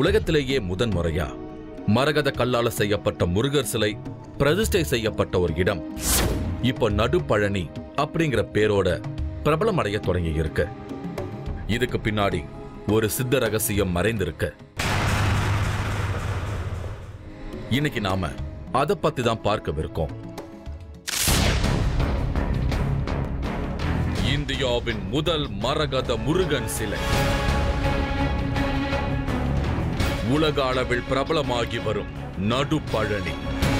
உலகத்திலேயே முதன் முறையா மரகத கல்லால செய்யப்பட்ட முருகர் சிலை பிரதிஷ்டை செய்யப்பட்ட ஒரு இடம் இப்போ நடுப்பழனி அப்படிங்கிற பேரோட பிரபலம் அடைய தொடங்கி இருக்கு இதுக்கு பின்னாடி ஒரு சித்த ரகசியம் மறைந்திருக்கு இன்னைக்கு நாம அதை பத்தி தான் பார்க்கவிருக்கோம் இந்தியாவின் முதல் மரகத முருகன் சிலை உலக அளவில் பிரபலமாகி வரும் நடுப்பழனி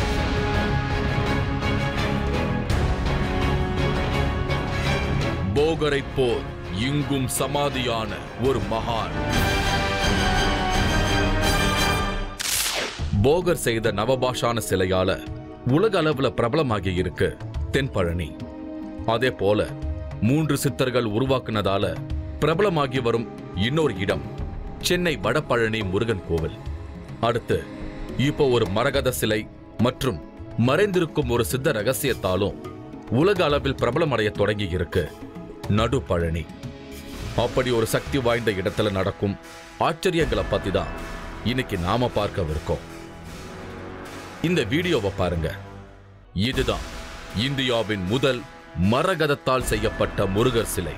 போகரை போர் இங்கும் சமாதியான ஒரு மகான் போகர் செய்த நவபாஷான சிலையால உலக அளவுல பிரபலமாகி இருக்கு தென்பழனி அதே போல மூன்று சித்தர்கள் உருவாக்குனதால பிரபலமாகி வரும் இன்னொரு இடம் சென்னை வடபழனி முருகன் கோவில் அடுத்து இப்போ ஒரு மரகத சிலை மற்றும் மறைந்திருக்கும் ஒரு சித்த ரகசியத்தாலும் உலக அளவில் பிரபலமடைய தொடங்கி இருக்கு நடுப்பழனி அப்படி ஒரு சக்தி வாய்ந்த இடத்துல நடக்கும் ஆச்சரியங்களை பத்தி தான் இன்னைக்கு நாம பார்க்கவிருக்கோம் இந்த வீடியோவை பாருங்க இதுதான் இந்தியாவின் முதல் மரகதத்தால் செய்யப்பட்ட முருகர் சிலை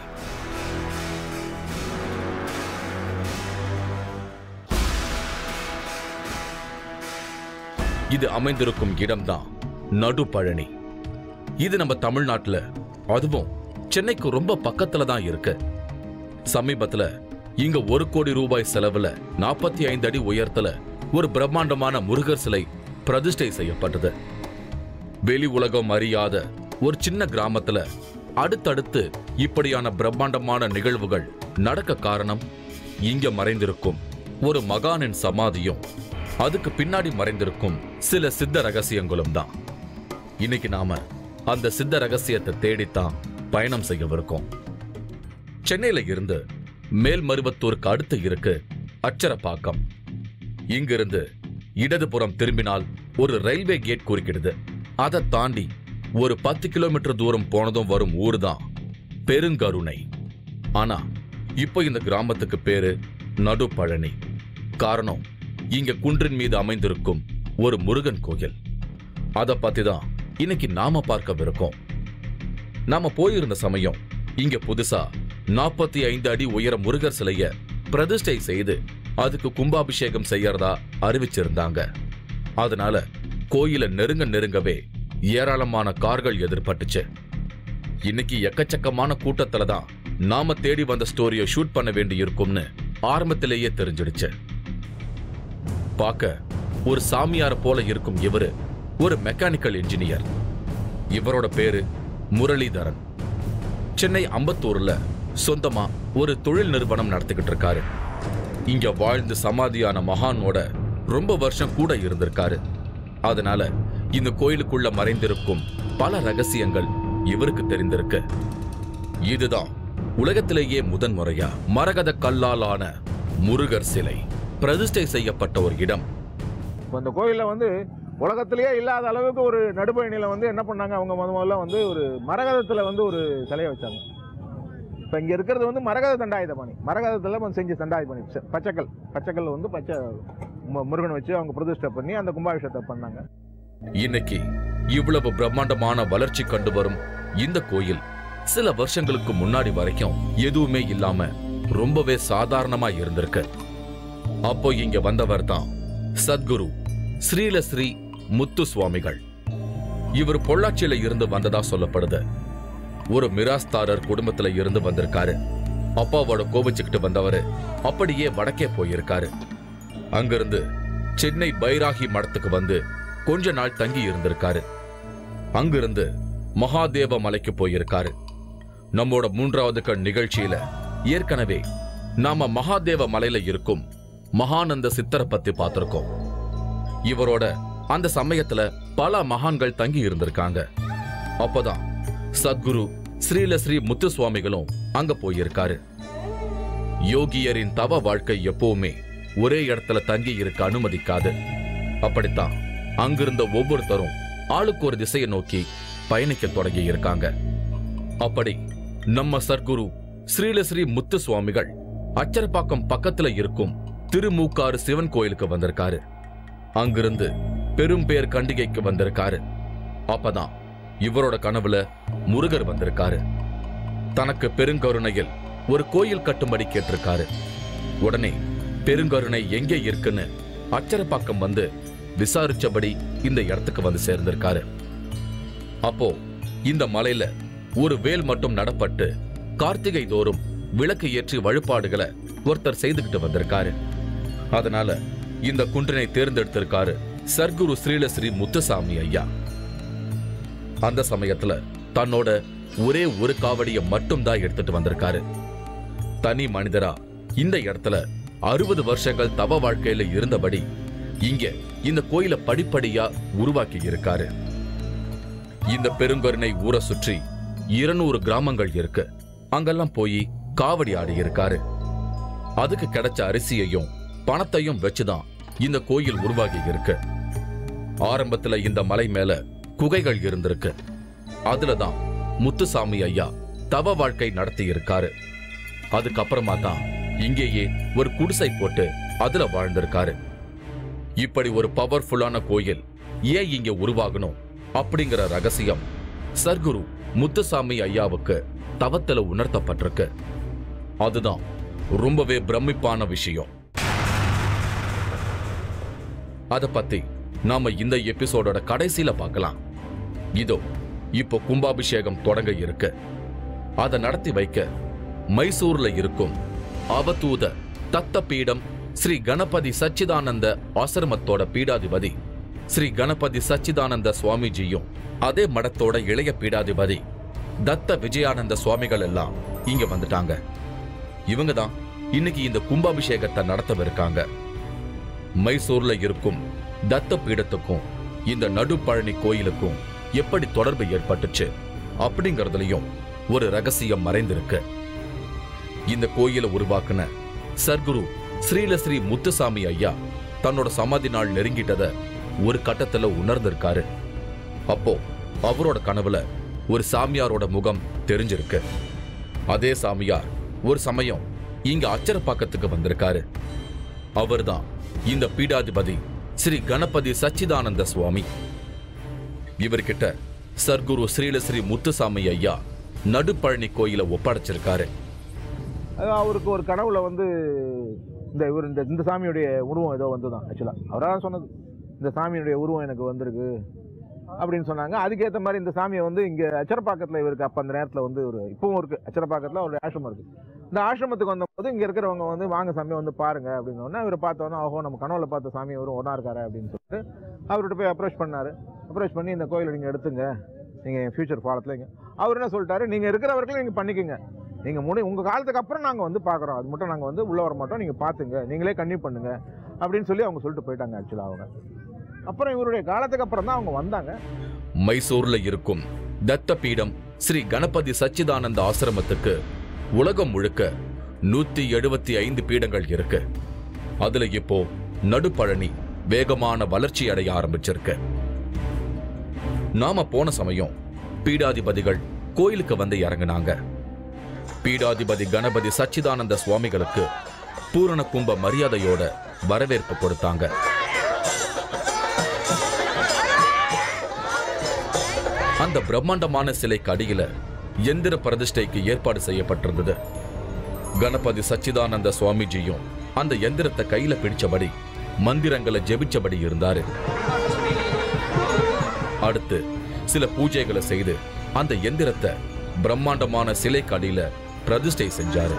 இது அமைந்திருக்கும் இடம்தான் நடுப்பழனி இது நம்ம தமிழ்நாட்டுல அதுவும் சென்னைக்கு ரொம்ப பக்கத்துல தான் இருக்கு சமீபத்துல இங்க ஒரு கோடி ரூபாய் செலவுல நாற்பத்தி ஐந்து அடி உயரத்துல ஒரு பிரம்மாண்டமான முருகர் சிலை பிரதிஷ்டை செய்யப்பட்டது வெளி உலகம் அறியாத ஒரு சின்ன கிராமத்துல அடுத்தடுத்து இப்படியான பிரம்மாண்டமான நிகழ்வுகள் நடக்க காரணம் இங்க மறைந்திருக்கும் ஒரு மகானின் சமாதியும் அதுக்கு பின்னாடி மறைந்திருக்கும் சில சித்த ரகசியங்களும் தான் இன்னைக்கு நாம அந்த சித்த ரகசியத்தை தேடித்தான் பயணம் செய்யவிருக்கோம் சென்னையில இருந்து மேல்மருவத்தூருக்கு அடுத்து இருக்கு அச்சரப்பாக்கம் இங்கிருந்து இடதுபுறம் திரும்பினால் ஒரு ரயில்வே கேட் குறுக்கிடுது அதை தாண்டி ஒரு பத்து கிலோமீட்டர் தூரம் போனதும் வரும் ஊர் தான் பெருங்கருணை ஆனா இப்போ இந்த கிராமத்துக்கு பேரு நடுப்பழனி காரணம் இங்க குன்றின் மீது அமைந்திருக்கும் ஒரு முருகன் கோயில் அதை பத்தி தான் இன்னைக்கு நாம பார்க்கவிருக்கோம் நாம போயிருந்த சமயம் இங்க புதுசா நாற்பத்தி ஐந்து அடி உயர முருகர் சிலைய பிரதிஷ்டை செய்து அதுக்கு கும்பாபிஷேகம் செய்யறதா அறிவிச்சிருந்தாங்க அதனால கோயில நெருங்க நெருங்கவே ஏராளமான கார்கள் எதிர்பட்டுச்சு இன்னைக்கு எக்கச்சக்கமான கூட்டத்துல தான் நாம தேடி வந்த ஸ்டோரியை ஷூட் பண்ண வேண்டி இருக்கும்னு ஆரம்பத்திலேயே தெரிஞ்சிடுச்சு பார்க்க ஒரு சாமியார் போல இருக்கும் இவரு ஒரு மெக்கானிக்கல் இன்ஜினியர் இவரோட பேரு முரளிதரன் சென்னை அம்பத்தூர்ல சொந்தமா ஒரு தொழில் நிறுவனம் நடத்திக்கிட்டு இருக்காரு இங்க வாழ்ந்து சமாதியான மகானோட ரொம்ப வருஷம் கூட இருந்திருக்காரு அதனால இந்த கோயிலுக்குள்ள மறைந்திருக்கும் பல ரகசியங்கள் இவருக்கு தெரிந்திருக்கு இதுதான் உலகத்திலேயே முதன் முறையா மரகத கல்லாலான முருகர் சிலை பிரதிஷ்டை செய்யப்பட்ட ஒரு இடம் இப்போ இந்த கோயிலில் வந்து உலகத்திலேயே இல்லாத அளவுக்கு ஒரு நடுப்பயணியில் வந்து என்ன பண்ணாங்க அவங்க முத முதல்ல வந்து ஒரு மரகதத்தில் வந்து ஒரு சிலையை வச்சாங்க இப்போ இங்கே இருக்கிறது வந்து மரகத தண்டாயுத பாணி மரகதத்தில் வந்து செஞ்ச தண்டாயுத பாணி செ- பச்சைக்கல் பச்சைக்கல் வந்து பச்சை மு- முருகனை வச்சு அவங்க பிரதிஷ்டை பண்ணி அந்த கும்பாபிஷேகத்தை பண்ணாங்க இன்னைக்கு இவ்வளவு பிரம்மாண்டமான வளர்ச்சி கண்டு வரும் இந்த கோயில் சில வருஷங்களுக்கு முன்னாடி வரைக்கும் எதுவுமே இல்லாம ரொம்பவே சாதாரணமா இருந்திருக்கு அப்போ இங்க வந்தவர் தான் சத்குரு ஸ்ரீலஸ்ரீ முத்து சுவாமிகள் இவர் பொள்ளாச்சியில இருந்து வந்ததா சொல்லப்படுது ஒரு மிராஸ்தாரர் குடும்பத்துல இருந்து வந்திருக்காரு அப்பாவோட கோபிச்சுக்கிட்டு வந்தவரு அப்படியே வடக்கே போயிருக்காரு அங்கிருந்து சென்னை பைராகி மடத்துக்கு வந்து கொஞ்ச நாள் தங்கி இருந்திருக்காரு அங்கிருந்து மகாதேவ மலைக்கு போயிருக்காரு நம்மோட மூன்றாவது கண் நிகழ்ச்சியில ஏற்கனவே நாம மகாதேவ மலையில இருக்கும் மகானந்த சித்தரை பத்தி பார்த்திருக்கோம் இவரோட அந்த சமயத்துல பல மகான்கள் தங்கி இருந்திருக்காங்க அப்பதான் சத்குரு ஸ்ரீலஸ்ரீ முத்து சுவாமிகளும் அங்க போயிருக்காரு யோகியரின் தவ வாழ்க்கை எப்பவுமே ஒரே இடத்துல தங்கி இருக்க அனுமதிக்காது அப்படித்தான் அங்கிருந்த ஒவ்வொருத்தரும் ஆளுக்கு ஒரு திசையை நோக்கி பயணிக்க தொடங்கி இருக்காங்க அப்படி நம்ம சர்க்குரு ஸ்ரீலஸ்ரீ முத்து சுவாமிகள் அச்சரப்பாக்கம் பக்கத்துல இருக்கும் திருமூக்காறு சிவன் கோயிலுக்கு வந்திருக்காரு அங்கிருந்து பெரும் பேர் கண்டிகைக்கு வந்திருக்காரு அப்பதான் இவரோட கனவுல முருகர் வந்திருக்காரு தனக்கு பெருங்கருணையில் ஒரு கோயில் கட்டும்படி கேட்டிருக்காரு உடனே பெருங்கருணை எங்கே இருக்குன்னு அச்சரப்பாக்கம் வந்து விசாரிச்சபடி இந்த இடத்துக்கு வந்து சேர்ந்திருக்காரு அப்போ இந்த மலையில ஒரு வேல் மட்டும் நடப்பட்டு கார்த்திகை தோறும் விளக்கு ஏற்றி வழிபாடுகளை ஒருத்தர் செய்துகிட்டு வந்திருக்காரு அதனால இந்த குன்றினை தேர்ந்தெடுத்திருக்காரு சர்க்குரு ஸ்ரீலஸ்ரீ முத்துசாமி ஐயா அந்த சமயத்துல தன்னோட ஒரே ஒரு காவடியை மட்டும் தான் எடுத்துட்டு வந்திருக்காரு தனி மனிதரா இந்த இடத்துல அறுபது வருஷங்கள் தவ வாழ்க்கையில இருந்தபடி இங்க இந்த கோயிலை படிப்படியா உருவாக்கி இருக்காரு இந்த பெருங்கருணை ஊரை சுற்றி இருநூறு கிராமங்கள் இருக்கு அங்கெல்லாம் போய் காவடி ஆடி இருக்காரு அதுக்கு கிடைச்ச அரிசியையும் பணத்தையும் வச்சுதான் இந்த கோயில் உருவாகி இருக்கு ஆரம்பத்துல இந்த மலை மேல குகைகள் இருந்திருக்கு அதுலதான் முத்துசாமி ஐயா தவ வாழ்க்கை நடத்தி இருக்காரு அதுக்கப்புறமா தான் இங்கேயே ஒரு குடிசை போட்டு அதுல வாழ்ந்திருக்காரு இப்படி ஒரு பவர்ஃபுல்லான கோயில் ஏன் இங்க உருவாகணும் அப்படிங்கிற ரகசியம் சர்க்குரு முத்துசாமி ஐயாவுக்கு தவத்துல உணர்த்தப்பட்டிருக்கு அதுதான் ரொம்பவே பிரமிப்பான விஷயம் அத பத்தி நாம இந்த எபிசோடோட கடைசியில பார்க்கலாம் இதோ இப்போ கும்பாபிஷேகம் தொடங்க இருக்கு அதை நடத்தி வைக்க மைசூர்ல இருக்கும் அவதூத தத்த பீடம் ஸ்ரீ கணபதி சச்சிதானந்த ஆசிரமத்தோட பீடாதிபதி ஸ்ரீ கணபதி சச்சிதானந்த சுவாமிஜியும் அதே மடத்தோட இளைய பீடாதிபதி தத்த விஜயானந்த சுவாமிகள் எல்லாம் இங்க வந்துட்டாங்க இவங்க தான் இன்னைக்கு இந்த கும்பாபிஷேகத்தை நடத்தவிருக்காங்க மைசூர்ல இருக்கும் தத்த பீடத்துக்கும் இந்த நடுப்பழனி கோயிலுக்கும் எப்படி தொடர்பு ஏற்பட்டுச்சு அப்படிங்கறதுலயும் ஒரு ரகசியம் மறைந்திருக்கு இந்த கோயிலை உருவாக்குன சர்க்குரு ஸ்ரீலஸ்ரீ முத்துசாமி ஐயா தன்னோட சமாதி நாள் நெருங்கிட்டத ஒரு கட்டத்துல உணர்ந்திருக்காரு அப்போ அவரோட கனவுல ஒரு சாமியாரோட முகம் தெரிஞ்சிருக்கு அதே சாமியார் ஒரு சமயம் இங்க அச்சரப்பாக்கத்துக்கு வந்திருக்காரு அவர்தான் இந்த பீடாதிபதி ஸ்ரீ கணபதி சச்சிதானந்த சுவாமி இவர்கிட்ட சர்க்குரு ஸ்ரீலஸ்ரீ முத்துசாமி ஐயா நடுப்பழனி கோயிலை ஒப்படைச்சிருக்காரு அது அவருக்கு ஒரு கனவுல வந்து இந்த இவர் இந்த இந்த சாமியுடைய உருவம் ஏதோ வந்து தான் ஆக்சுவலாக அவராக சொன்னது இந்த சாமியுடைய உருவம் எனக்கு வந்திருக்கு அப்படின்னு சொன்னாங்க அதுக்கேற்ற மாதிரி இந்த சாமியை வந்து இங்கே அச்சரப்பாக்கத்தில் இவருக்கு அப்போ அந்த நேரத்தில் வந்து ஒரு இப்பவும் இருக்குது அச்சரப்பாக்கத்தில் ஒரு ஆசிரமம் இருக்குது இந்த ஆசிரமத்துக்கு வந்தபோது இங்கே இருக்கிறவங்க வந்து வாங்க சாமி வந்து பாருங்க அப்படின்னு உடனே இவரை பார்த்தோன்னே ஓஹோ நம்ம கனவுல பார்த்த சாமி இவரும் ஒன்றா இருக்காரு அப்படின்னு சொல்லிட்டு அவர்கிட்ட போய் அப்ரோச் பண்ணார் அப்ரோச் பண்ணி இந்த கோயிலை நீங்கள் எடுத்துங்க நீங்கள் ஃபியூச்சர் ஃபாலத்தில் இங்கே அவர் என்ன சொல்லிட்டாரு நீங்கள் இருக்கிறவர்களும் நீங்கள் பண்ணிக்கோங்க நீங்கள் முடி உங்கள் காலத்துக்கு அப்புறம் நாங்கள் வந்து பார்க்குறோம் அது மட்டும் நாங்கள் வந்து உள்ளே வர மாட்டோம் நீங்கள் பார்த்துங்க நீங்களே கன்னியூ பண்ணுங்க அப்படின்னு சொல்லி அவங்க சொல்லிட்டு போயிட்டாங்க ஆக்சுவலாக அவங்க அப்புறம் இவருடைய காலத்துக்கு அப்புறம் தான் அவங்க வந்தாங்க மைசூர்ல இருக்கும் தத்த பீடம் ஸ்ரீ கணபதி சச்சிதானந்த ஆசிரமத்துக்கு உலகம் முழுக்க நூத்தி எழுபத்தி ஐந்து பீடங்கள் இருக்கு அதுல இப்போ நடுப்பழனி வேகமான வளர்ச்சி அடைய ஆரம்பிச்சிருக்கு நாம போன சமயம் பீடாதிபதிகள் கோயிலுக்கு வந்து இறங்குனாங்க பீடாதிபதி கணபதி சச்சிதானந்த சுவாமிகளுக்கு பூரண கும்ப மரியாதையோட வரவேற்பு கொடுத்தாங்க அந்த பிரம்மாண்டமான சிலைக்கு அடியில எந்திர பிரதிஷ்டைக்கு ஏற்பாடு செய்யப்பட்டிருந்தது கணபதி சச்சிதானந்த சுவாமிஜியும் அந்த எந்திரத்தை கையில பிடிச்சபடி மந்திரங்களை ஜெபிச்சபடி இருந்தாரு அடுத்து சில பூஜைகளை செய்து அந்த எந்திரத்தை பிரம்மாண்டமான சிலைக்கு அடியில பிரதிஷ்டை செஞ்சாரு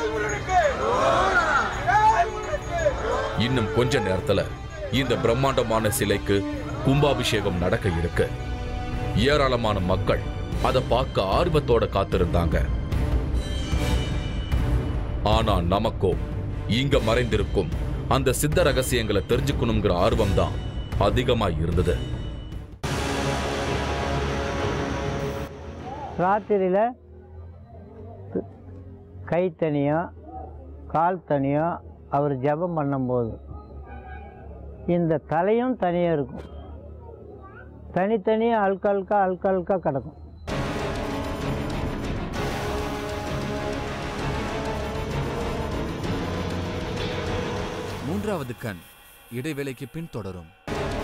இன்னும் கொஞ்ச நேரத்துல இந்த பிரம்மாண்டமான சிலைக்கு கும்பாபிஷேகம் நடக்க இருக்கு ஏராளமான மக்கள் அதை பார்க்க ஆர்வத்தோட காத்திருந்தாங்க ஆனா நமக்கோ இங்க மறைந்திருக்கும் அந்த சித்த ரகசியங்களை தெரிஞ்சுக்கணுங்கிற ஆர்வம் தான் அதிகமா இருந்தது ராத்திரியில் கை தனியும் கால் தனியும் அவர் ஜெபம் பண்ணும்போது இந்த தலையும் தனியாக இருக்கும் தனித்தனியாக அழுக்க அழுக்கா அழுக்க அழுக்கா கிடக்கும் மூன்றாவது கண் இடைவேளைக்கு பின் தொடரும்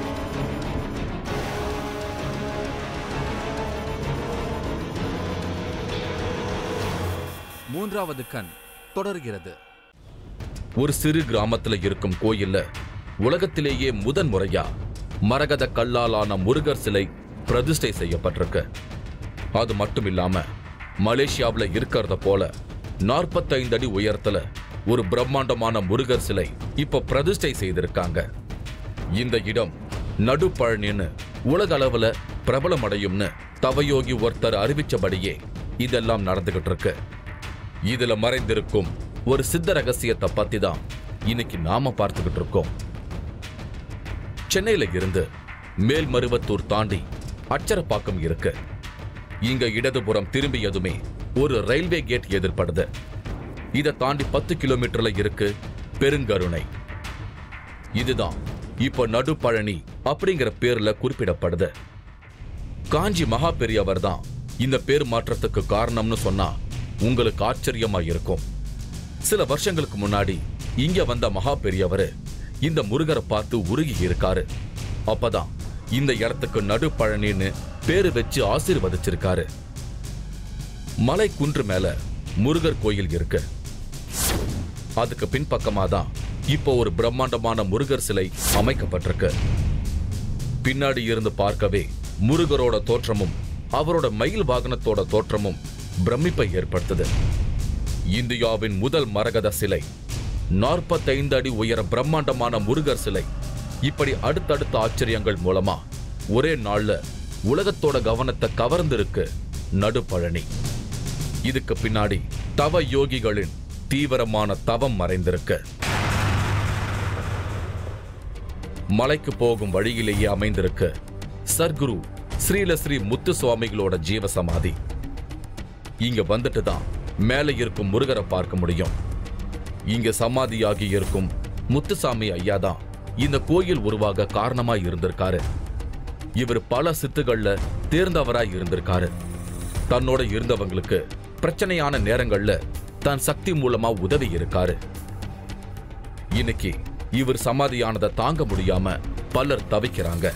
மூன்றாவது கண் தொடர்கிறது ஒரு சிறு கிராமத்துல இருக்கும் கோயில்ல உலகத்திலேயே முதன் முறையா மரகத கல்லாலான முருகர் சிலை பிரதிஷ்டை செய்யப்பட்டிருக்கு அது மட்டும் இல்லாம மலேசியாவுல இருக்கிறத போல 45 அடி உயரத்துல ஒரு பிரம்மாண்டமான முருகர் சிலை இப்ப பிரதிஷ்டை செய்திருக்காங்க இந்த இடம் நடுப்பழனின்னு உலக அளவுல பிரபலமடையும்னு தவயோகி ஒருத்தர் அறிவிச்சபடியே இதெல்லாம் நடந்துகிட்டு இருக்கு இதுல மறைந்திருக்கும் ஒரு சித்த ரகசியத்தை பத்தி தான் இன்னைக்கு நாம பார்த்துக்கிட்டு இருக்கோம் சென்னையில இருந்து மேல்மருவத்தூர் தாண்டி அச்சரப்பாக்கம் இருக்கு இங்க இடதுபுறம் திரும்பியதுமே ஒரு ரயில்வே கேட் எதிர்படுது இதை தாண்டி பத்து கிலோமீட்டர்ல இருக்கு பெருங்கருணை இதுதான் இப்ப நடுப்பழனி அப்படிங்கிற பேர்ல குறிப்பிடப்படுது காஞ்சி மகா பெரியவர் தான் இந்த பேர் மாற்றத்துக்கு காரணம்னு சொன்னா உங்களுக்கு ஆச்சரியமா இருக்கும் சில வருஷங்களுக்கு முன்னாடி இங்க வந்த மகா பெரியவர் இந்த முருகரை பார்த்து உருகி இருக்காரு அப்பதான் இந்த இடத்துக்கு நடுப்பழனின்னு பேரு வச்சு ஆசீர்வதிச்சிருக்காரு மலை குன்று மேல முருகர் கோயில் இருக்கு அதுக்கு பின்பக்கமா தான் இப்போ ஒரு பிரம்மாண்டமான முருகர் சிலை அமைக்கப்பட்டிருக்கு பின்னாடி இருந்து பார்க்கவே முருகரோட தோற்றமும் அவரோட மயில் வாகனத்தோட தோற்றமும் பிரமிப்பை ஏற்படுத்துது இந்தியாவின் முதல் மரகத சிலை 45 அடி உயர பிரம்மாண்டமான முருகர் சிலை இப்படி அடுத்தடுத்த ஆச்சரியங்கள் மூலமா ஒரே நாள்ல உலகத்தோட கவனத்தை கவர்ந்திருக்கு நடுப்பழனி இதுக்கு பின்னாடி தவ யோகிகளின் தீவிரமான தவம் மறைந்திருக்கு மலைக்கு போகும் வழியிலேயே அமைந்திருக்கு சர்க்குரு ஸ்ரீலஸ்ரீ முத்து சுவாமிகளோட ஜீவ சமாதி இங்க வந்துட்டு தான் மேலே இருக்கும் முருகரை பார்க்க முடியும் இங்க சமாதியாகி இருக்கும் முத்துசாமி ஐயா தான் இந்த கோயில் உருவாக காரணமா இருந்திருக்காரு இவர் பல சித்துகள்ல தேர்ந்தவராய் இருந்திருக்காரு தன்னோட இருந்தவங்களுக்கு பிரச்சனையான நேரங்கள்ல தன் சக்தி மூலமா உதவி இருக்காரு இன்னைக்கு இவர் சமாதியானதை தாங்க முடியாம பலர் தவிக்கிறாங்க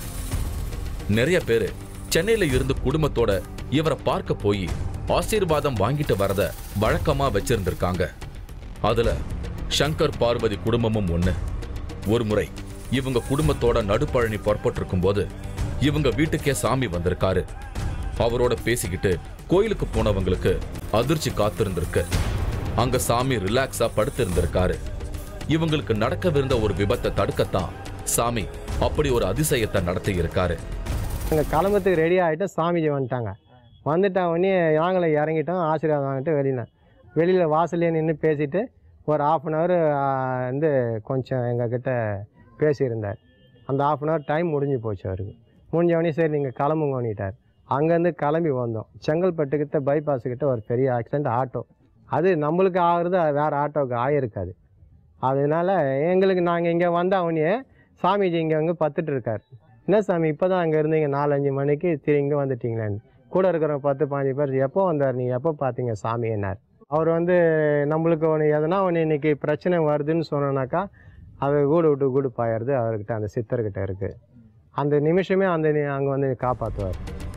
நிறைய பேரு சென்னையில இருந்து குடும்பத்தோட இவரை பார்க்க போய் ஆசீர்வாதம் வாங்கிட்டு வரத வழக்கமா வச்சிருந்திருக்காங்க அதுல சங்கர் பார்வதி குடும்பமும் ஒண்ணு ஒரு முறை இவங்க குடும்பத்தோட நடுப்பழனி புறப்பட்டிருக்கும் போது இவங்க வீட்டுக்கே சாமி வந்திருக்காரு அவரோட பேசிக்கிட்டு கோயிலுக்கு போனவங்களுக்கு அதிர்ச்சி காத்திருந்திருக்கு அங்க சாமி ரிலாக்ஸா படுத்திருந்திருக்காரு இவங்களுக்கு நடக்கவிருந்த ஒரு விபத்தை தடுக்கத்தான் சாமி அப்படி ஒரு அதிசயத்தை நடத்தி இருக்காரு நாங்கள் கிளம்புறதுக்கு ரெடி ஆகிட்டு சாமிஜி வந்துட்டாங்க வந்துட்டா உடனே நாங்களும் இறங்கிட்டோம் ஆசீர்வாதம் வாங்கிட்டு வெளியில் வெளியில் வாசல்லே நின்று பேசிட்டு ஒரு ஆஃப் அன் ஹவர் வந்து கொஞ்சம் எங்ககிட்ட பேசியிருந்தார் அந்த ஆஃப் அன் ஹவர் டைம் முடிஞ்சு போச்சு அவருக்கு முடிஞ்ச உடனே சரி நீங்கள் கிளம்புங்கன்னிட்டார் அங்கேருந்து கிளம்பி வந்தோம் செங்கல்பட்டுக்கிட்ட bypass கிட்ட ஒரு பெரிய ஆக்சிடெண்ட் ஆட்டோ அது நம்மளுக்கு ஆகுறது அது வேறு ஆட்டோவுக்கு ஆகிருக்காது அதனால எங்களுக்கு நாங்கள் இங்கே வந்த உடனே சாமிஜி இங்கே வந்து பத்துட்டு இருக்கார் என்ன சாமி இப்போ தான் அங்கே இருந்தீங்க நாலஞ்சு மணிக்கு திரும்பி வந்துட்டீங்களேன்னு கூட இருக்கிறவங்க பத்து பாஞ்சு பேர் எப்போ வந்தார் நீங்கள் எப்போ பார்த்தீங்க சாமி என்னார் அவர் வந்து நம்மளுக்கு ஒன்று எதனா ஒன்று இன்னைக்கு பிரச்சனை வருதுன்னு சொன்னோன்னாக்கா அவர் கூடு விட்டு கூடு பாயறது அவர்கிட்ட அந்த சித்தர்கிட்ட இருக்குது அந்த நிமிஷமே அந்த அங்கே வந்து காப்பாற்றுவார்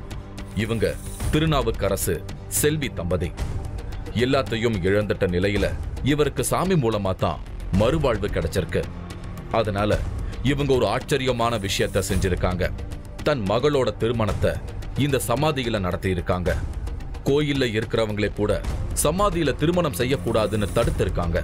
இவங்க திருநாவுக்கரசு செல்வி தம்பதி எல்லாத்தையும் இழந்துட்ட நிலையில இவருக்கு சாமி மூலமா தான் மறுவாழ்வு கிடைச்சிருக்கு அதனால இவங்க ஒரு ஆச்சரியமான விஷயத்த செஞ்சிருக்காங்க தன் மகளோட திருமணத்தை இந்த சமாதியில நடத்தி இருக்காங்க கோயில்ல இருக்கிறவங்களே கூட சமாதியில திருமணம் செய்யக்கூடாதுன்னு தடுத்திருக்காங்க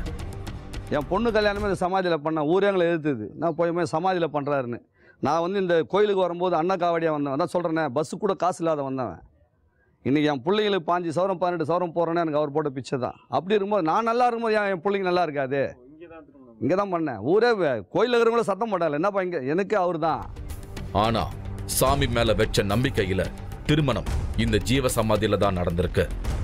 என் பொண்ணு கல்யாணமே இந்த சமாதியில் பண்ணேன் ஊரே எங்களை எதிர்த்துது நான் போய் போய் சமாதியில் பண்ணுறாருன்னு நான் வந்து இந்த கோயிலுக்கு வரும்போது அண்ணா காவடியாக வந்தேன் தான் சொல்கிறேனே பஸ்ஸு கூட காசு இல்லாத வந்தவன் இன்றைக்கி என் பிள்ளைங்களுக்கு பாஞ்சு சவரம் பதினெட்டு சவரம் போகிறேன்னு எனக்கு அவர் போட்ட பிச்சை தான் அப்படி இருக்கும்போது நான் நல்லா இருக்கும்போது ஏன் என் பிள்ளைங்க நல்லா இருக்காது இங்கே தான் பண்ணேன் ஊரே வே- கோயில்ல இருக்கிறவங்கள சத்தம் போட்டால என்னப்பா இங்கே எனக்கு அவர் தான் ஆனா சாமி மேல வச்ச நம்பிக்கையில திருமணம் இந்த ஜீவ சமாதியில தான் நடந்திருக்கு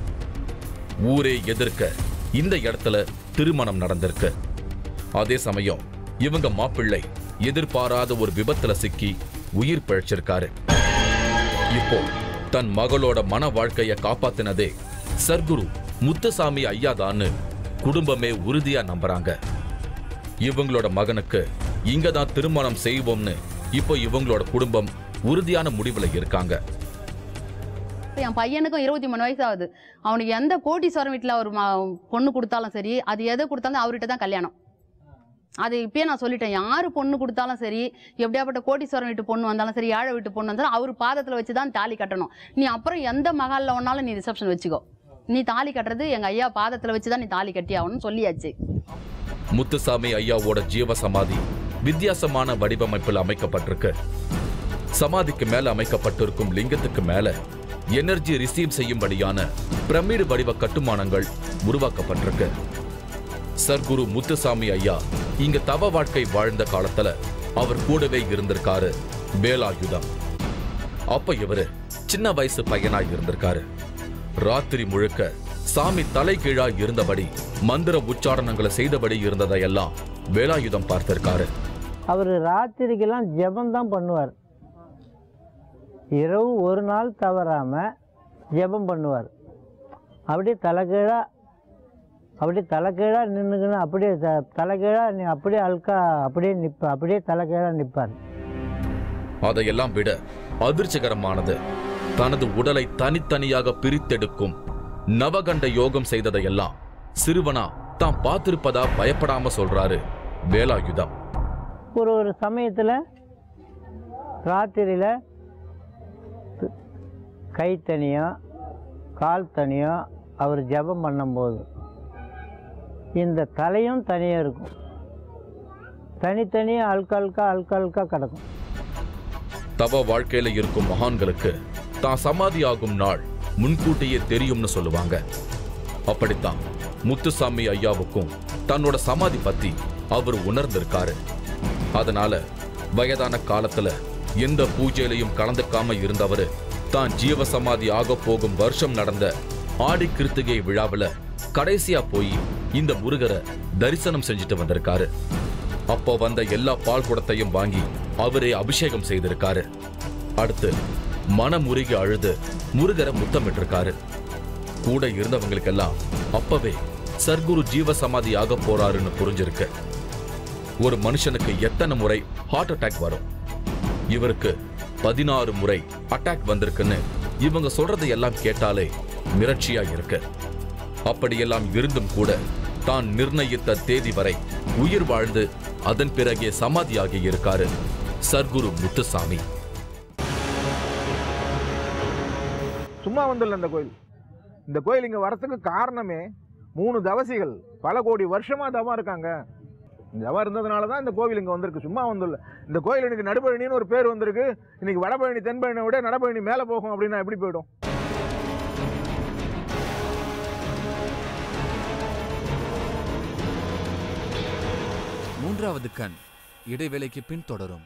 ஊரே எதிர்க்க இந்த இடத்துல திருமணம் நடந்திருக்கு அதே சமயம் இவங்க மாப்பிள்ளை எதிர்பாராத ஒரு விபத்துல சிக்கி உயிர் பிழைச்சிருக்காரு இப்போ தன் மகளோட மன வாழ்க்கைய காப்பாத்தினதே சர்க்குரு முத்துசாமி ஐயாதான்னு குடும்பமே உறுதியா நம்புறாங்க இவங்களோட மகனுக்கு இங்க தான் திருமணம் செய்வோம்னு இப்போ இவங்களோட குடும்பம் உறுதியான முடிவுல இருக்காங்க என் பையனுக்கும் இருபத்தி மூணு வயசு ஆகுது அவனுக்கு எந்த கோட்டீஸ்வரம் வீட்டில் ஒரு ம- பொண்ணு கொடுத்தாலும் சரி அது எதை கொடுத்தாலும் அவர்கிட்ட தான் கல்யாணம் அது இப்பயே நான் சொல்லிட்டேன் யார் பொண்ணு கொடுத்தாலும் சரி எப்படியாப்பட்ட கோட்டீஸ்வரம் வீட்டு பொண்ணு வந்தாலும் சரி ஏழை வீட்டு பொண்ணு வந்தாலும் அவர் பாதத்தில் வச்சு தான் தாலி கட்டணும் நீ அப்புறம் எந்த மகாலில் ஒன்னாலும் நீ ரிசப்ஷன் வச்சுக்கோ நீ தாலி கட்டுறது எங்கள் ஐயா பாதத்தில் வச்சு தான் நீ தாலி கட்டி ஆகணும்னு சொல்லியாச்சு முத்துசாமி ஐயாவோட ஜீவ சமாதி வித்தியாசமான வடிவமைப்பில் அமைக்கப்பட்டிருக்கு சமாதிக்கு மேல அமைக்கப்பட்டிருக்கும் லிங்கத்துக்கு மேல எனர்ஜி ரிசீவ் செய்யும்படியான பிரமிடு வடிவ கட்டுமானங்கள் உருவாக்கப்பட்டிருக்கு சர்க்குரு முத்துசாமி ஐயா இங்க தவ வாழ்க்கை வாழ்ந்த காலத்துல அவர் கூடவே இருந்திருக்காரு வேலாயுதம் அப்ப இவரு சின்ன வயசு பையனா இருந்திருக்காரு ராத்திரி முழுக்க சாமி தலைகீழா இருந்தபடி மந்திர உச்சாரணங்களை செய்தபடி இருந்ததையெல்லாம் வேலாயுதம் பார்த்திருக்காரு அவர் ராத்திரிக்கெல்லாம் ஜெபம் பண்ணுவார் இரவு ஒரு நாள் தவறாமல் ஜெபம் பண்ணுவார் அப்படியே தலைகீழாக அப்படியே தலைகீழாக நின்றுக்கணும் அப்படியே த தலைகீழாக நீ அப்படியே அல்கா அப்படியே நிற்ப அப்படியே தலைகீழாக நிற்பார் அதையெல்லாம் விட அதிர்ச்சிகரமானது தனது உடலை தனித்தனியாக பிரித்தெடுக்கும் நவகண்ட யோகம் செய்ததையெல்லாம் சிறுவனா தான் பார்த்திருப்பதா பயப்படாம சொல்றாரு வேலாயுதம் ஒரு ஒரு சமயத்தில் ராத்திரியில் கை தனியும் கால் தனியும் அவர் ஜெபம் பண்ணும்போது இந்த தலையும் தனியாக இருக்கும் தனித்தனியாக அல்கா அல்கா அல்கா அல்கா கிடக்கும் தவ வாழ்க்கையில இருக்கும் மகான்களுக்கு தான் சமாதியாகும் நாள் முன்கூட்டியே தெரியும்னு சொல்லுவாங்க அப்படித்தான் முத்துசாமி ஐயாவுக்கும் தன்னோட சமாதி பத்தி அவர் உணர்ந்திருக்காரு அதனால வயதான காலத்துல எந்த பூஜையிலையும் கலந்துக்காம இருந்தவரு தான் ஜீவ சமாதி ஆக போகும் வருஷம் நடந்த ஆடி கிருத்திகை விழாவுல கடைசியா போய் இந்த முருகரை தரிசனம் செஞ்சுட்டு வந்திருக்காரு அப்போ வந்த எல்லா பால் குடத்தையும் வாங்கி அவரே அபிஷேகம் செய்திருக்காரு அடுத்து மனமுருகி அழுது முருகரை முத்தமிட்டிருக்காரு கூட இருந்தவங்களுக்கெல்லாம் அப்பவே சர்க்குரு ஜீவ சமாதி ஆக போறாருன்னு புரிஞ்சிருக்கு ஒரு மனுஷனுக்கு எத்தனை முறை ஹார்ட் அட்டாக் வரும் இவருக்கு பதினாறு முறை அட்டாக் வந்திருக்குன்னு இவங்க சொல்றதை எல்லாம் கேட்டாலே மிரட்சியா இருக்கு அப்படியெல்லாம் இருந்தும் கூட தான் நிர்ணயித்த தேதி வரை உயிர் வாழ்ந்து அதன் பிறகே சமாதியாகி இருக்காரு சர்க்குரு முத்துசாமி சும்மா வந்துடல இந்த கோயில் இந்த கோயில் இங்கே வரத்துக்கு காரணமே மூணு தவசிகள் பல கோடி வருஷமாக தவம் இருக்காங்க இந்த தவம் இருந்ததுனால தான் இந்த கோவில் இங்கே வந்திருக்கு சும்மா வந்துள்ள இந்த கோயில் இன்னைக்கு நடுபழனின்னு ஒரு பேர் வந்திருக்கு இன்னைக்கு வடபழனி தென்பழனியை விட நடபழனி மேலே போகும் அப்படின்னா எப்படி போயிடும் மூன்றாவது கண் இடைவேளைக்கு பின் தொடரும்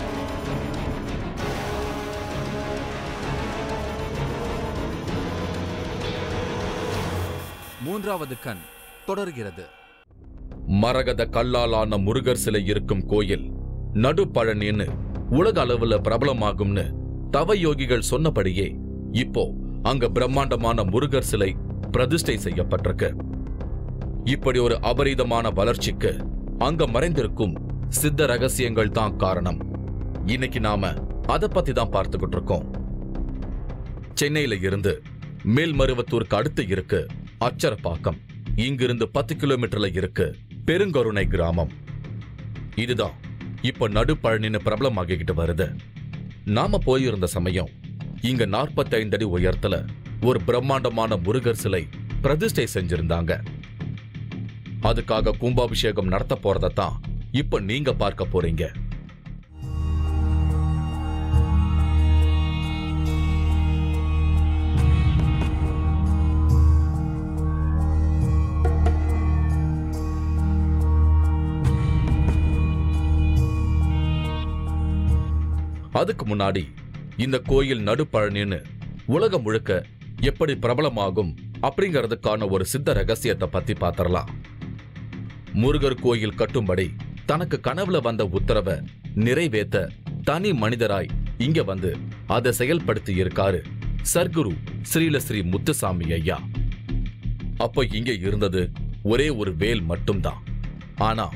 மூன்றாவது கண் தொடர்கிறது மரகத கல்லாலான முருகர் சிலை இருக்கும் கோயில் நடுப்பழனின்னு உலக அளவுல பிரபலமாகும்னு தவ யோகிகள் சொன்னபடியே இப்போ அங்க பிரம்மாண்டமான முருகர் சிலை பிரதிஷ்டை செய்யப்பட்டிருக்கு இப்படி ஒரு அபரிதமான வளர்ச்சிக்கு அங்க மறைந்திருக்கும் சித்த ரகசியங்கள் தான் காரணம் இன்னைக்கு நாம அத பத்தி தான் பார்த்துக்கிட்டு இருக்கோம் சென்னையில இருந்து மேல்மருவத்தூருக்கு அடுத்து இருக்கு அச்சரப்பாக்கம் இங்கிருந்து பத்து கிலோமீட்டர்ல இருக்கு பெருங்கருணை கிராமம் இதுதான் இப்ப நடுப்பழனின்னு பிரபலமாகிக்கிட்டு வருது நாம போயிருந்த சமயம் இங்க 45 அடி உயரத்துல ஒரு பிரம்மாண்டமான முருகர் சிலை பிரதிஷ்டை செஞ்சிருந்தாங்க அதுக்காக கும்பாபிஷேகம் நடத்த போறதைத்தான் இப்ப நீங்க பார்க்க போறீங்க அதுக்கு முன்னாடி இந்த கோயில் நடுப்பழனின்னு உலகம் முழுக்க எப்படி பிரபலமாகும் அப்படிங்கிறதுக்கான ஒரு சித்த ரகசியத்தை பத்தி பாத்திரலாம் முருகர் கோயில் கட்டும்படி தனக்கு கனவுல வந்த உத்தரவை நிறைவேத்த தனி மனிதராய் இங்க வந்து அதை செயல்படுத்தி இருக்காரு சர்க்குரு ஸ்ரீலஸ்ரீ முத்துசாமி ஐயா அப்ப இங்க இருந்தது ஒரே ஒரு வேல் மட்டும்தான் ஆனா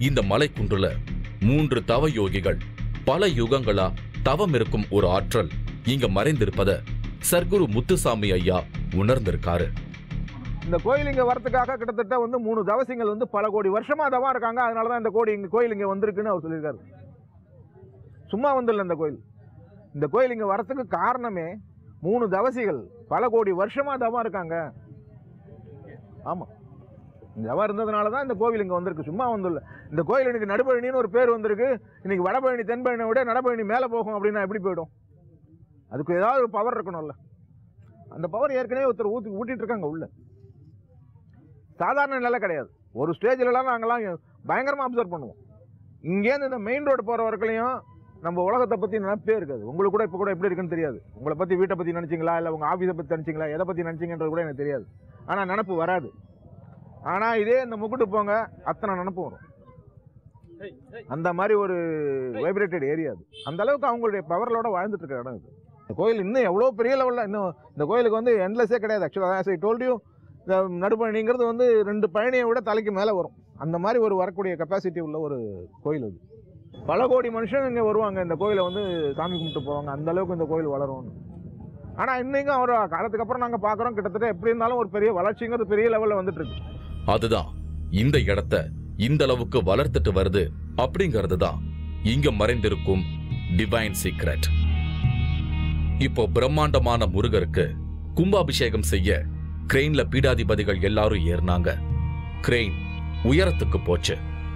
இந்த மலைக்குன்றுல மூன்று தவ யோகிகள் பல யுகங்களா தவம் இருக்கும் ஒரு ஆற்றல் இங்க மறைந்திருப்பத சர்க்குரு முத்துசாமி ஐயா உணர்ந்திருக்காரு இந்த கோயில் இங்க வரதுக்காக கிட்டத்தட்ட வந்து மூணு தவசிங்கள் வந்து பல கோடி வருஷமா தவம் இருக்காங்க அதனால தான் இந்த கோடி இங்க கோயில் இங்க வந்திருக்குன்னு அவர் சொல்லியிருக்காரு சும்மா வந்துடல இந்த கோயில் இந்த கோயில் இங்க வரத்துக்கு காரணமே மூணு தவசிகள் பல கோடி வருஷமா தவம் இருக்காங்க ஆமா இந்த தவம் இருந்ததுனால தான் இந்த கோவில் இங்க வந்திருக்கு சும்மா வந்துடல இந்த கோயில் இன்னைக்கு நடுபழனின்னு ஒரு பேர் வந்திருக்கு இன்னைக்கு வடபழனி தென்பழனியை விட நடுபழனி மேலே போகும் அப்படின்னா எப்படி போயிடும் அதுக்கு ஏதாவது ஒரு பவர் இருக்கணும்ல அந்த பவர் ஏற்கனவே ஒருத்தர் ஊற்றி ஊட்டிட்டு இருக்காங்க உள்ள சாதாரண நிலை கிடையாது ஒரு ஸ்டேஜ்லலாம் நாங்கள்லாம் பயங்கரமாக அப்சர்வ் பண்ணுவோம் இங்கேருந்து இந்த மெயின் ரோடு போகிற வரைக்கும் நம்ம உலகத்தை பற்றி நினைப்பே இருக்காது உங்களுக்கு கூட இப்போ கூட எப்படி இருக்குன்னு தெரியாது உங்களை பற்றி வீட்டை பற்றி நினச்சிங்களா இல்லை உங்கள் ஆஃபீஸை பற்றி நினச்சிங்களா எதை பற்றி நினச்சிங்கன்றது கூட எனக்கு தெரியாது ஆனால் நினப்பு வராது ஆனால் இதே இந்த முக்குட்டு போங்க அத்தனை நினப்பு வரும் அந்த மாதிரி ஒரு வைப்ரேட்டட் ஏரியா அது அந்த அளவுக்கு அவங்களுடைய பவர்களோட வாழ்ந்துட்டு இருக்க இடம் இது இந்த கோயில் இன்னும் எவ்வளோ பெரிய லெவலில் இன்னும் இந்த கோயிலுக்கு வந்து எண்ட்லெஸ்ஸே கிடையாது ஆக்சுவலாக ஐ டோல்டியூ இந்த நடுப்பழனிங்கிறது வந்து ரெண்டு பழனியை விட தலைக்கு மேலே வரும் அந்த மாதிரி ஒரு வரக்கூடிய கெப்பாசிட்டி உள்ள ஒரு கோயில் அது பல கோடி மனுஷங்க இங்கே வருவாங்க இந்த கோயிலை வந்து சாமி கும்பிட்டு போவாங்க அந்த அளவுக்கு இந்த கோயில் வளரும்னு ஆனால் இன்னைக்கும் அவர் காலத்துக்கு அப்புறம் நாங்கள் பார்க்குறோம் கிட்டத்தட்ட எப்படி இருந்தாலும் ஒரு பெரிய வளர்ச்சிங்கிறது பெரிய லெவலில் வந்துட்டு இருக்கு அதுதான் இந்த இடத்த இந்த அளவுக்கு வளர்த்துட்டு வருது அப்படிங்கிறது தான் இங்க மறைந்திருக்கும் டிவைன் சீக்ரெட் இப்போ பிரம்மாண்டமான முருகருக்கு கும்பாபிஷேகம் செய்ய கிரெயின்ல பீடாதிபதிகள் எல்லாரும் ஏறினாங்க கிரெயின் உயரத்துக்கு போச்சு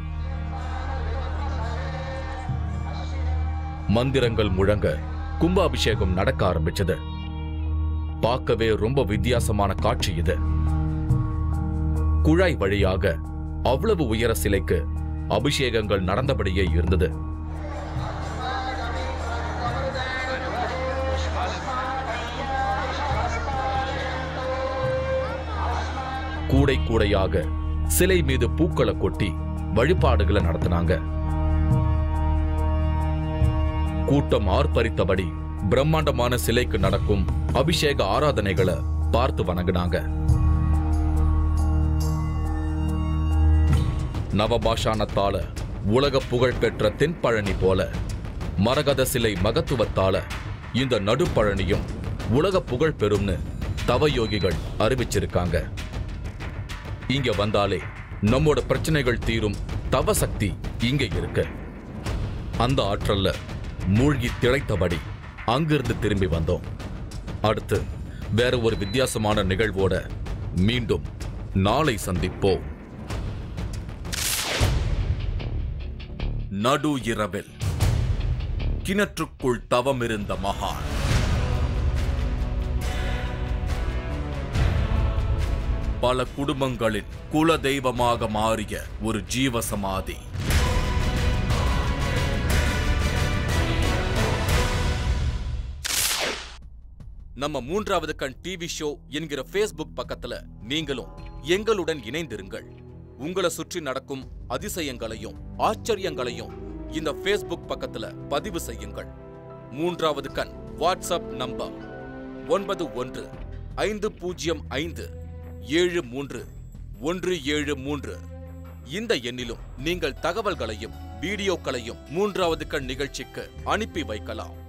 மந்திரங்கள் முழங்க கும்பாபிஷேகம் நடக்க ஆரம்பிச்சது பார்க்கவே ரொம்ப வித்தியாசமான காட்சி இது குழாய் வழியாக அவ்வளவு உயர சிலைக்கு அபிஷேகங்கள் நடந்தபடியே இருந்தது கூடை கூடையாக சிலை மீது பூக்களை கொட்டி வழிபாடுகளை நடத்தினாங்க கூட்டம் ஆர்ப்பரித்தபடி பிரம்மாண்டமான சிலைக்கு நடக்கும் அபிஷேக ஆராதனைகளை பார்த்து வணங்குனாங்க நவபாஷானத்தால உலக புகழ் பெற்ற தென்பழனி போல மரகத சிலை மகத்துவத்தால இந்த நடுப்பழனியும் உலக புகழ் பெறும்னு தவயோகிகள் அறிவிச்சிருக்காங்க இங்க வந்தாலே நம்மோட பிரச்சனைகள் தீரும் தவ சக்தி இங்க இருக்கு அந்த ஆற்றல்ல மூழ்கி திளைத்தபடி அங்கிருந்து திரும்பி வந்தோம் அடுத்து வேற ஒரு வித்தியாசமான நிகழ்வோட மீண்டும் நாளை சந்திப்போம் நடு இரவில் கிணற்றுக்குள் தவமிருந்த மகான் பல குடும்பங்களின் குல தெய்வமாக மாறிய ஒரு ஜீவசமாதி நம்ம மூன்றாவது கண் டிவி ஷோ என்கிற ஃபேஸ்புக் பக்கத்துல நீங்களும் எங்களுடன் இணைந்திருங்கள் உங்களை சுற்றி நடக்கும் அதிசயங்களையும் ஆச்சரியங்களையும் இந்த ஃபேஸ்புக் பக்கத்துல பதிவு செய்யுங்கள் மூன்றாவது கண் வாட்ஸ்அப் நம்பர் ஒன்பது ஒன்று ஐந்து பூஜ்ஜியம் ஐந்து ஏழு மூன்று ஒன்று ஏழு மூன்று இந்த எண்ணிலும் நீங்கள் தகவல்களையும் வீடியோக்களையும் மூன்றாவது கண் நிகழ்ச்சிக்கு அனுப்பி வைக்கலாம்